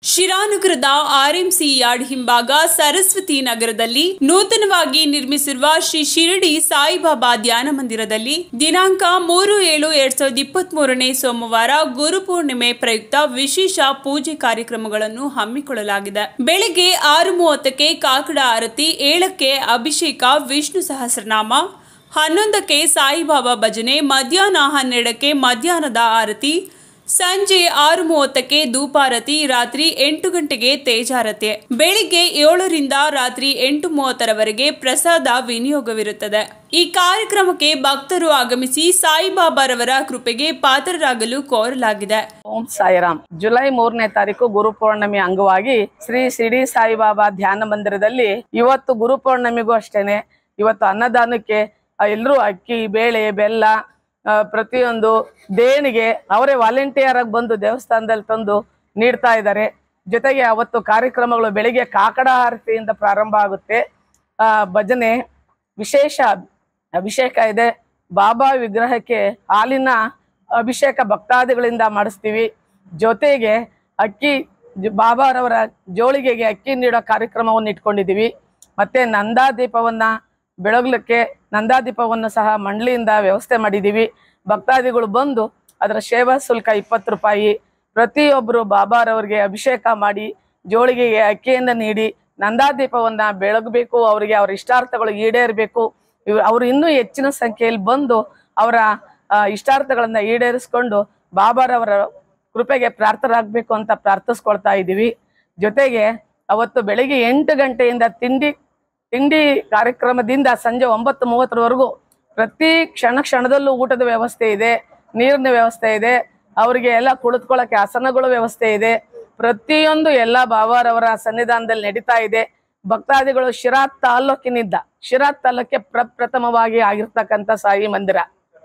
ಶಿರಾನಗರದ RMC yard ಹಿಂಭಾಗ ಸರಸ್ವತಿ ನಗರದಲ್ಲಿ ನೂತನವಾಗಿ ನಿರ್ಮಿಸಿರುವ ಶ್ರೀ ಶಿರಡಿ ಸಾಯಿಬಾಬಾ ಧ್ಯಾನ ಮಂದಿರದಲ್ಲಿ ದಿನಾಂಕ ಮೂರು ಏಳು ಎರಡ್ ಸಾವಿರದ ಇಪ್ಪತ್ತ್ ಮೂರನೇ ಸೋಮವಾರ ಗುರುಪೂರ್ಣಿಮೆ ಪ್ರಯುಕ್ತ ವಿಶೇಷ ಪೂಜೆ ಕಾರ್ಯಕ್ರಮಗಳನ್ನು ಹಮ್ಮಿಕೊಳ್ಳಲಾಗಿದೆ ಬೆಳಗ್ಗೆ ಆರು ಮೂವತ್ತಕ್ಕೆ ಕಾಕಡ ಆರತಿ ಏಳಕ್ಕೆ ಅಭಿಷೇಕ ವಿಷ್ಣು ಸಹಸ್ರನಾಮ ಹನ್ನೊಂದಕ್ಕೆ ಸಾಯಿಬಾಬಾ ಭಜನೆ ಮಧ್ಯಾಹ್ನ ಹನ್ನೆರಡಕ್ಕೆ ಮಧ್ಯಾಹ್ನದ ಆರತಿ ಸಂಜೆ ಆರು ಮೂವತ್ತಕ್ಕೆ ಧೂಪಾರತಿ ರಾತ್ರಿ ಎಂಟು ಗಂಟೆಗೆ ತೇಜಾರತಿ ಬೆಳಿಗ್ಗೆ ಏಳರಿಂದ ರಾತ್ರಿ ಎಂಟು ಮೂವತ್ತರವರೆಗೆ ಪ್ರಸಾದ ವಿನಿಯೋಗವಿರುತ್ತದೆ ಈ ಕಾರ್ಯಕ್ರಮಕ್ಕೆ ಭಕ್ತರು ಆಗಮಿಸಿ ಸಾಯಿಬಾಬಾರವರ ಕೃಪೆಗೆ ಪಾತ್ರರಾಗಲು ಕೋರಲಾಗಿದೆ ಓಂ ಸಾಯಿರಾಮ್ ಜುಲೈ ಮೂರನೇ ತಾರೀಕು ಗುರುಪೌರ್ಣಮಿ ಅಂಗವಾಗಿ ಶ್ರೀ ಶಿರಡಿ ಸಾಯಿಬಾಬಾ ಧ್ಯಾನ ಮಂದಿರದಲ್ಲಿ ಇವತ್ತು ಗುರುಪೌರ್ಣಮಿಗೂ ಅಷ್ಟೇನೆ ಇವತ್ತು ಅನ್ನದಾನಕ್ಕೆ ಎಲ್ಲರೂ ಅಕ್ಕಿ ಬೇಳೆ ಬೆಲ್ಲ ಆ, ಪ್ರತಿಯೊಂದು ದೇಣಿಗೆ ಅವರೇ ವಾಲಂಟಿಯರ್ ಆಗಿ ಬಂದು ದೇವಸ್ಥಾನದಲ್ಲಿ ತಂದು ನೀಡ್ತಾ ಇದ್ದಾರೆ ಜೊತೆಗೆ ಅವತ್ತು ಕಾರ್ಯಕ್ರಮಗಳು ಬೆಳಿಗ್ಗೆ ಕಾಕಡ ಆರತಿಯಿಂದ ಪ್ರಾರಂಭ ಆಗುತ್ತೆ ಆ, ಭಜನೆ ವಿಶೇಷ ಅಭಿಷೇಕ ಇದೆ ಬಾಬಾ ವಿಗ್ರಹಕ್ಕೆ ಹಾಲಿನ ಅಭಿಷೇಕ ಭಕ್ತಾದಿಗಳಿಂದ ಮಾಡಿಸ್ತೀವಿ ಜೊತೆಗೆ ಅಕ್ಕಿ ಜ- ಬಾಬಾರವರ ಜೋಳಿಗೆಗೆ ಅಕ್ಕಿ ನೀಡೋ ಕಾರ್ಯಕ್ರಮವನ್ನು ಇಟ್ಕೊಂಡಿದ್ದೀವಿ ಮತ್ತೆ ನಂದಾದೀಪವನ್ನ ಬೆಳಗ್ಲಿಕ್ಕೆ ನಂದಾದೀಪವನ್ನು ಸಹ ಮಂಡಳಿಯಿಂದ ವ್ಯವಸ್ಥೆ ಮಾಡಿದ್ದೀವಿ ಭಕ್ತಾದಿಗಳು ಬಂದು ಅದರ ಸೇವಾ ಶುಲ್ಕ ಇಪ್ಪತ್ತು ರೂಪಾಯಿ ಪ್ರತಿಯೊಬ್ಬರು ಬಾಬಾರವರಿಗೆ ಅಭಿಷೇಕ ಮಾಡಿ ಜೋಳಿಗೆಗೆ ಅಕ್ಕಿಯನ್ನು ನೀಡಿ ನಂದಾದೀಪವನ್ನ ಬೆಳಗಬೇಕು ಅವರಿಗೆ ಅವರ ಇಷ್ಟಾರ್ಥಗಳು ಈಡೇರಬೇಕು ಇವ್ ಅವರು ಇನ್ನೂ ಹೆಚ್ಚಿನ ಸಂಖ್ಯೆಯಲ್ಲಿ ಬಂದು ಅವರ ಆ, ಇಷ್ಟಾರ್ಥಗಳನ್ನ ಈಡೇರಿಸ್ಕೊಂಡು ಬಾಬಾರವರ ಕೃಪೆಗೆ ಪ್ರಾರ್ಥರಾಗಬೇಕು ಅಂತ ಪ್ರಾರ್ಥಿಸ್ಕೊಳ್ತಾ ಇದ್ದೀವಿ ಜೊತೆಗೆ ಅವತ್ತು ಬೆಳಿಗ್ಗೆ ಎಂಟು ಗಂಟೆಯಿಂದ ತಿಂಡಿ ತಿಂಡಿ ಕಾರ್ಯಕ್ರಮದಿಂದ ಸಂಜೆ ಒಂಬತ್ತು ಮೂವತ್ತರವರೆಗೂ ಪ್ರತಿ ಕ್ಷಣ ಕ್ಷಣದಲ್ಲೂ ಊಟದ ವ್ಯವಸ್ಥೆ ಇದೆ ನೀರಿನ ವ್ಯವಸ್ಥೆ ಇದೆ ಅವರಿಗೆ ಎಲ್ಲ ಕುಳಿತುಕೊಳ್ಳಕ್ಕೆ ಆಸನಗಳ ವ್ಯವಸ್ಥೆ ಇದೆ ಪ್ರತಿಯೊಂದು ಎಲ್ಲ ಬಾಬಾರವರ ಸನ್ನಿಧಾನದಲ್ಲಿ ನಡೀತಾ ಇದೆ ಭಕ್ತಾದಿಗಳು ಶಿರಾ ತಾಲ್ಲೂಕಿನಿಂದ ಶಿರಾ ತಾಲ್ಲೂಕೆ ಪ್ರಪ್ರಥಮವಾಗಿ ಆಗಿರ್ತಕ್ಕಂಥ ಸಾಯಿ ಮಂದಿರ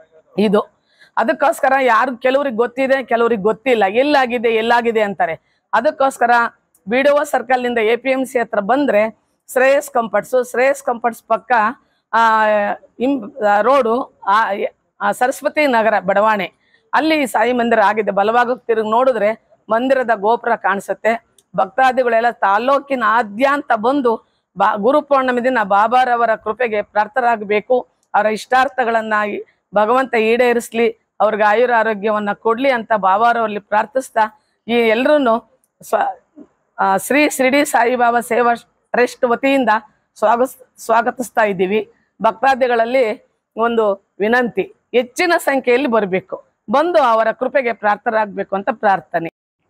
ಇದು ಅದಕ್ಕೋಸ್ಕರ ಯಾರು ಕೆಲವ್ರಿಗೆ ಗೊತ್ತಿದೆ ಕೆಲವ್ರಿಗೆ ಗೊತ್ತಿಲ್ಲ ಎಲ್ಲಾಗಿದೆ ಎಲ್ಲಾಗಿದೆ ಅಂತಾರೆ ಅದಕ್ಕೋಸ್ಕರ ಬಿ ಡಿ ಒ ಸರ್ಕಲ್ ನಿಂದ ಎ ಪಿ ಎಂ ಸಿ ಹತ್ರ ಬಂದ್ರೆ ಶ್ರೇಯಸ್ ಕಂಫರ್ಟ್ಸ್ ಶ್ರೇಯಸ್ ಕಂಫರ್ಟ್ಸ್ ಪಕ್ಕ ಆ ಇಂ ರೋಡು ಆ ಆ ಸರಸ್ವತಿ ನಗರ ಬಡವಾಣೆ ಅಲ್ಲಿ ಸಾಯಿ ಮಂದಿರ ಆಗಿದೆ ಬಲಭಾಗಕ್ಕೆ ತಿರುಗಿ ನೋಡಿದ್ರೆ ಮಂದಿರದ ಗೋಪುರ ಕಾಣಿಸುತ್ತೆ ಭಕ್ತಾದಿಗಳೆಲ್ಲ ತಾಲ್ಲೂಕಿನ ಆದ್ಯಾಂತ ಬಂದು ಬಾ ಗುರು ಪೌರ್ಣಮಿ ದಿನ ಬಾಬಾರವರ ಕೃಪೆಗೆ ಪ್ರಾರ್ಥರಾಗಬೇಕು ಅವರ ಇಷ್ಟಾರ್ಥಗಳನ್ನ ಈ- ಭಗವಂತ ಈಡೇರಿಸ್ಲಿ ಅವ್ರಿಗೆ ಆಯುರ ಆರೋಗ್ಯವನ್ನ ಕೊಡ್ಲಿ ಅಂತ ಬಾಬಾರವರಲ್ಲಿ ಪ್ರಾರ್ಥಿಸ್ತಾ ಈ ಎಲ್ರೂ ಸ್ವ ಆ, ಶ್ರೀ ಶಿರಡಿ ಸಾಯಿಬಾಬಾ ಸೇವಾ ಟ್ರಸ್ಟ್ ವತಿಯಿಂದ ಸ್ವಾಗತ ಸ್ವಾಗತಿಸ್ತಾ ಇದ್ದೀವಿ ಭಕ್ತಾದಿಗಳಲ್ಲಿ ಒಂದು ವಿನಂತಿ ಹೆಚ್ಚಿನ ಸಂಖ್ಯೆಯಲ್ಲಿ ಬರಬೇಕು ಬಂದು ಅವರ ಕೃಪೆಗೆ ಪ್ರಾರ್ಥರಾಗಬೇಕು ಅಂತ ಪ್ರಾರ್ಥನೆ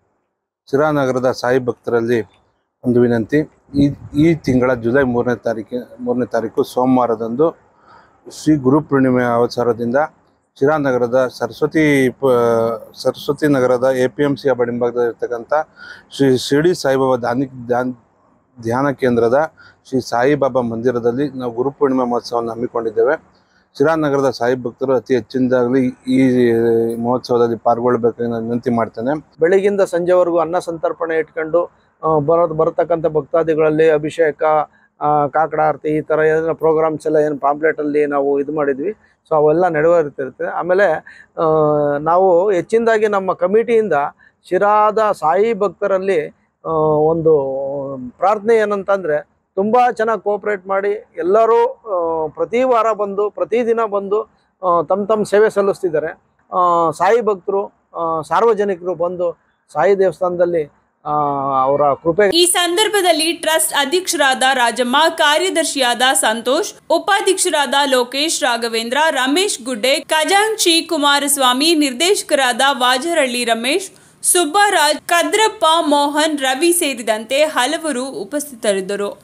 ಶಿರಾನಗರದ ಸಾಯಿ ಭಕ್ತರಲ್ಲಿ ಒಂದು ವಿನಂತಿ ಈ ಈ ತಿಂಗಳ ಜುಲೈ ಮೂರನೇ ತಾರೀಕು ಮೂರನೇ ತಾರೀಕು ಸೋಮವಾರದಂದು ಶ್ರೀ ಗುರು ಪೂರ್ಣಿಮೆ ಅವಸರದಿಂದ ಶಿರಾನಗರದ ಸರಸ್ವತಿ ಪ ಸರಸ್ವತಿ ನಗರದ ಎ ಪಿ ಎಂ ಸಿಯ ಬಡಿಂಭಾಗದಲ್ಲಿರ್ತಕ್ಕಂಥ ಶ್ರೀ ಶಿರಡಿ ಸಾಯಿಬಾಬಾ ಧ್ಯಾನಿ ಧ್ಯಾನ್ ಧ್ಯಾನ ಕೇಂದ್ರದ ಶ್ರೀ ಸಾಯಿಬಾಬಾ ಮಂದಿರದಲ್ಲಿ ನಾವು ಗುರುಪೂರ್ಣಿಮೆ ಮಹೋತ್ಸವವನ್ನು ಹಮ್ಮಿಕೊಂಡಿದ್ದೇವೆ ಶಿರಾನಗರದ ಸಾಯಿ ಭಕ್ತರು ಅತಿ ಹೆಚ್ಚಿನದಾಗಲಿ ಈ ಮಹೋತ್ಸವದಲ್ಲಿ ಪಾಲ್ಗೊಳ್ಬೇಕಾಗಿ ನಾನು ವಿನಂತಿ ಮಾಡ್ತೇನೆ ಬೆಳಗಿಂದ ಸಂಜೆವರೆಗೂ ಅನ್ನ ಸಂತರ್ಪಣೆ ಇಟ್ಕೊಂಡು ಆ, ಬರೋದು ಬರತಕ್ಕಂಥ ಭಕ್ತಾದಿಗಳಲ್ಲಿ ಅಭಿಷೇಕ ಆ, ಕಾಕಡ ಆರತಿ ಈ ಥರ ಏನೇನೋ ಪ್ರೋಗ್ರಾಮ್ಸ್ ಎಲ್ಲ ಏನು ಪಾಂಪ್ಲೆಟಲ್ಲಿ ನಾವು ಇದು ಮಾಡಿದ್ವಿ ಸೊ ಅವೆಲ್ಲ ನೆರವೇರುತ್ತಿರುತ್ತೆ ಆಮೇಲೆ ಆ, ನಾವು ಹೆಚ್ಚಿನದಾಗಿ ನಮ್ಮ ಕಮಿಟಿಯಿಂದ ಶಿರಾದ ಸಾಯಿ ಭಕ್ತರಲ್ಲಿ ಆ, ಒಂದು ಪ್ರಾರ್ಥನೆ ಏನಂತಂದರೆ ತುಂಬ ಚೆನ್ನಾಗಿ ಕೋಪ್ರೇಟ್ ಮಾಡಿ ಎಲ್ಲರೂ ಆ, ಪ್ರತಿ ವಾರ ಬಂದು ಪ್ರತಿದಿನ ಬಂದು ಆ, ತಮ್ಮ ತಮ್ಮ ಸೇವೆ ಸಲ್ಲಿಸ್ತಿದ್ದಾರೆ ಆ, ಸಾಯಿ ಭಕ್ತರು ಆ, ಸಾರ್ವಜನಿಕರು ಬಂದು ಸಾಯಿ ದೇವಸ್ಥಾನದಲ್ಲಿ ಆ, ಅವರ ಕೃಪೆ ಈ ಸಂದರ್ಭದಲ್ಲಿ ಟ್ರಸ್ಟ್ ಅಧ್ಯಕ್ಷರಾದ ರಾಜಮ್ಮ ಕಾರ್ಯದರ್ಶಿಯಾದ ಸಂತೋಷ್ ಉಪಾಧ್ಯಕ್ಷರಾದ ಲೋಕೇಶ್ ರಾಘವೇಂದ್ರ ರಮೇಶ್ ಗುಡ್ಡೆ ಖಜಾಂಚಿ ಕುಮಾರಸ್ವಾಮಿ ನಿರ್ದೇಶಕರಾದ ವಾಜರಳ್ಳಿ ರಮೇಶ್ ಸುಬ್ಬರಾಜ್ ಕದ್ರಪ್ಪ ಮೋಹನ್ ರವಿ ಸೇರಿದಂತೆ ಹಲವರು ಉಪಸ್ಥಿತರಿದ್ದರು